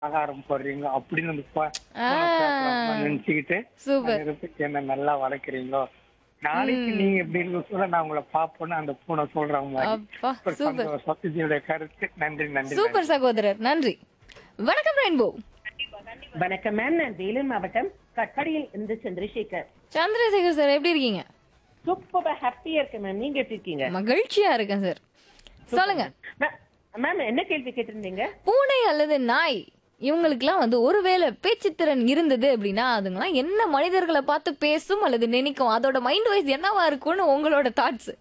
ஆகாரம் போடுறீங்க அப்படின்னு அந்த ப- ஆ. நினைச்சுக்கிட்டு சூப்பர் அந்த இடத்துக்கு என்ன நல்லா வளர்க்குறீங்களோ நாளைக்கு நீங்க எப்படி இருக்க சொல்ல நான் உங்களை பாப்போன்னு அந்த பூனை சொல்ற மாதிரி அப்பா ஒரு சூப்பர் சந்தோஷம் இதனுடைய கருத்து நன்றி நன்றி சூப்பர் சகோதரர் நன்றி வணக்கம் ரெயின்போ வணக்கம் மேம் நான் வேலூர் மாவட்டம் கட்பாடியில் இருந்து சந்திரசேகர் சந்திரசேகர் சார் எப்படி இருக்கீங்க சூப்பர் ஹாப்பியா இருக்கேன் மேம் நீங்க எப்படி இருக்கீங்க மகிழ்ச்சியா இருக்கேன் சார் சொல்லுங்க மே- மேம் என்ன கேள்வி கேட்டிருந்தீங்க பூனை அல்லது நாய் இவங்களுக்குலாம் வந்து ஒருவேளை பேச்சுத்திறன் இருந்தது அப்படின்னா அதுங்களாம் என்ன மனிதர்களை பார்த்து பேசும் அல்லது நினைக்கும் அதோட மைண்ட் வைஸ் என்னவா இருக்கும்னு உங்களோட தாட்ஸ்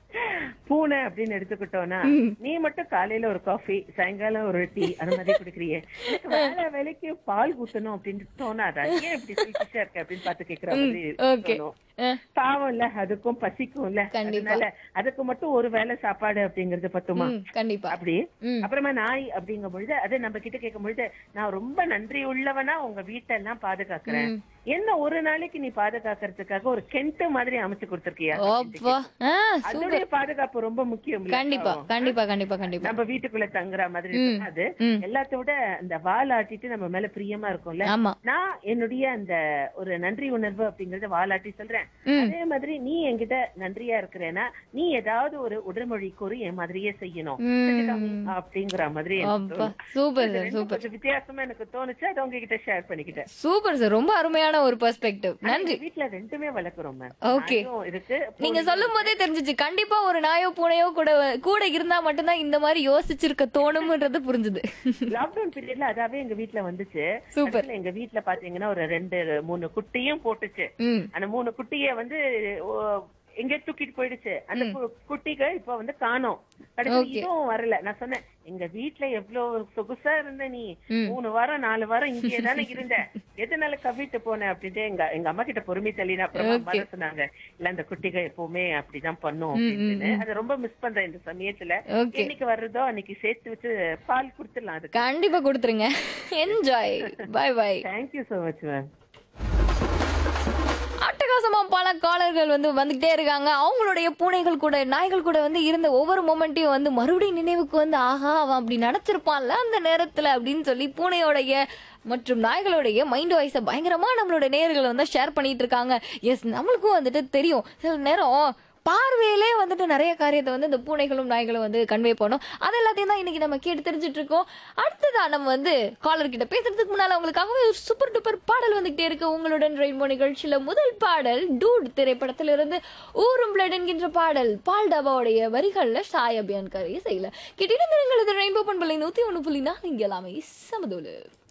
பூனை அப்படின்னு எடுத்துக்கிட்டோம்னா நீ மட்டும் காலையில ஒரு காஃபி சாயங்காலம் ஒரு டீ அந்த மாதிரி குடிக்கிறிய எனக்கு வேலை வேலைக்கு பால் ஊத்தணும் அப்படின்னு தோணாதா ஏன் இப்படி செல்ஃபிஷா இருக்க அப்படின்னு பார்த்து கேக்குற மாதிரி ஓகே தோணும். பாவம் இல்ல அதுக்கும் பசிக்கும் இல்ல கண்டிப்பா. அதனால அதுக்கு மட்டும் ஒரு வேளை சாப்பாடு அப்படிங்கறது பத்துமா கண்டிப்பா அப்படி ம். அப்புறமா நாய் அப்படிங்கும் பொழுது அது நம்ம கிட்ட கேட்கும் பொழுது நான் ரொம்ப நன்றி உள்ளவனா உங்க வீட்டெல்லாம் பாதுகாக்கிறேன் என்ன ஒரு நாளைக்கு நீ பாதுகாக்கிறதுக்காக ஒரு கெண்ட் மாதிரி அமைச்சு கொடுத்திருக்கியா அப்பா ஆ, அதோடைய பாதுகாப்பு ரொம்ப முக்கியம் இல்ல? கண்டிப்பா கண்டிப்பா கண்டிப்பா கண்டிப்பா நம்ம வீட்டுக்குள்ள தங்குற மாதிரி இருக்குன்னா அது ம். எல்லாத்த விட அந்த வாலாட்டிட்டு நம்ம மேல பிரியமா இருக்கும்ல ஆமா நான் என்னுடைய அந்த ஒரு நன்றி உணர்வு அப்படிங்கறத வாலாட்டி சொல்றேன் ம். அதே மாதிரி நீ என்கிட்ட நன்றியா இருக்கிறேன்னா நீ ஏதாவது ஒரு உடல்மொழி கூறி என் மாதிரியே செய்யணும் ம். செஞ்சுக்காமி அப்படிங்கிற மாதிரி எனக்கு அப்பா தோணும். சூப்பர் இது சார் ரெண்டும் சூப்பர் கொஞ்சம் வித்தியாசமா எனக்கு தோணுச்சு அதை உங்ககிட்ட ஷேர் பண்ணிக்கிட்டேன் சூப்பர் சார் ரொம்ப அருமையான ஒரு பெர்ஸ்பெக்டிவ் ஆனா நன்றி எங்க வீட்ல ரெண்டுமே வளர்க்குறோம் மேம் Okay. இருக்கு நீங்க சொல்லும் போதே தெரிஞ்சுச்சு கண்டிப்பா ஒரு நாயோ பூனையோ கூட கூட இருந்தா மட்டும்தான் இந்த மாதிரி யோசிச்சிருக்க தோணும்ன்றது புரிஞ்சுது லாக்டவுன் பீரியட்ல அதாவே எங்க வீட்ல வந்துச்சு சூப்பர் அதுல எங்க வீட்ல பாத்தீங்கன்னா ஒரு ரெண்டு மூணு குட்டியும் போட்டுச்சு ம் அந்த மூணு குட்டிய வந்து ஓ, எங்க தூக்கிட்டு போயிடுச்சு அந்த கு- குட்டிகள் இப்ப வந்து காணோம் கடைசி Okay. இதுவும் வரல நான் சொன்னேன் எங்க வீட்ல எவ்வளவு சொகுசா இருந்த நீ ம். மூணு வாரம் நாலு வாரம் இங்கே தானே இருந்த எதனால கவிட்டு போன அப்படின்ட்டு எங்க எங்க அம்மா கிட்ட பொறுமை தள்ளின அப்புறமா அம்மா தான் சொன்னாங்க இல்ல அந்த குட்டிகள் எப்பவுமே அப்படிதான் பண்ணும் அப்படின்னு அதை ரொம்ப மிஸ் பண்றேன் இந்த சமயத்துல Okay. என்னைக்கு வர்றதோ அன்னைக்கு சேர்த்து வச்சு பால் கொடுத்துடலாம் அதுக்கு கண்டிப்பா கொடுத்துருங்க enjoy bye bye thank you so much ma'am அட்டகாசமா பல காலர்கள் வந்து வந்துகிட்டே இருக்காங்க அவங்களுடைய பூனைகள் கூட நாய்கள் கூட வந்து இருந்த ஒவ்வொரு மொமெண்ட்டையும் வந்து மறுபடியும் நினைவுக்கு வந்து ஆஹா அவன் அப்படி நினைச்சிருப்பான்ல அந்த நேரத்துல அப்படின்னு சொல்லி பூனையோடைய மற்றும் நாய்களுடைய மைண்ட் வாய்ஸை பயங்கரமா நம்மளோட நேயர்கள் வந்து ஷேர் பண்ணிட்டு இருக்காங்க எஸ் நம்மளுக்கும் வந்துட்டு தெரியும் சில நேரம் பார்வையிலே வந்துட்டு நிறைய காரியத்தை வந்து இந்த பூனைகளும் நாய்களும் வந்து கன்வே பண்ணும் அது எல்லாத்தையும் தான் இன்னைக்கு நம்ம கேட்டு தெரிஞ்சுட்டு இருக்கோம் அடுத்ததா நம்ம வந்து காலர் கிட்ட பேசுறதுக்கு முன்னால உங்களுக்காகவே ஒரு சூப்பர் டூப்பர் பாடல் வந்துகிட்டே இருக்கு உங்களுடன் ரெயின்போ நிகழ்ச்சியில முதல் பாடல் டூட் திரைப்படத்திலிருந்து ஊரும் பிளட் என்கின்ற பாடல் பால் டபாவுடைய வரிகள்ல சாய் அபியான்கர் இசையில கிட்டிருந்த எங்களது ரெயின்போ பண்பலை நூத்தி ஒண்ணு புள்ளி நாலு இங்க எல்லாமே சமதோலு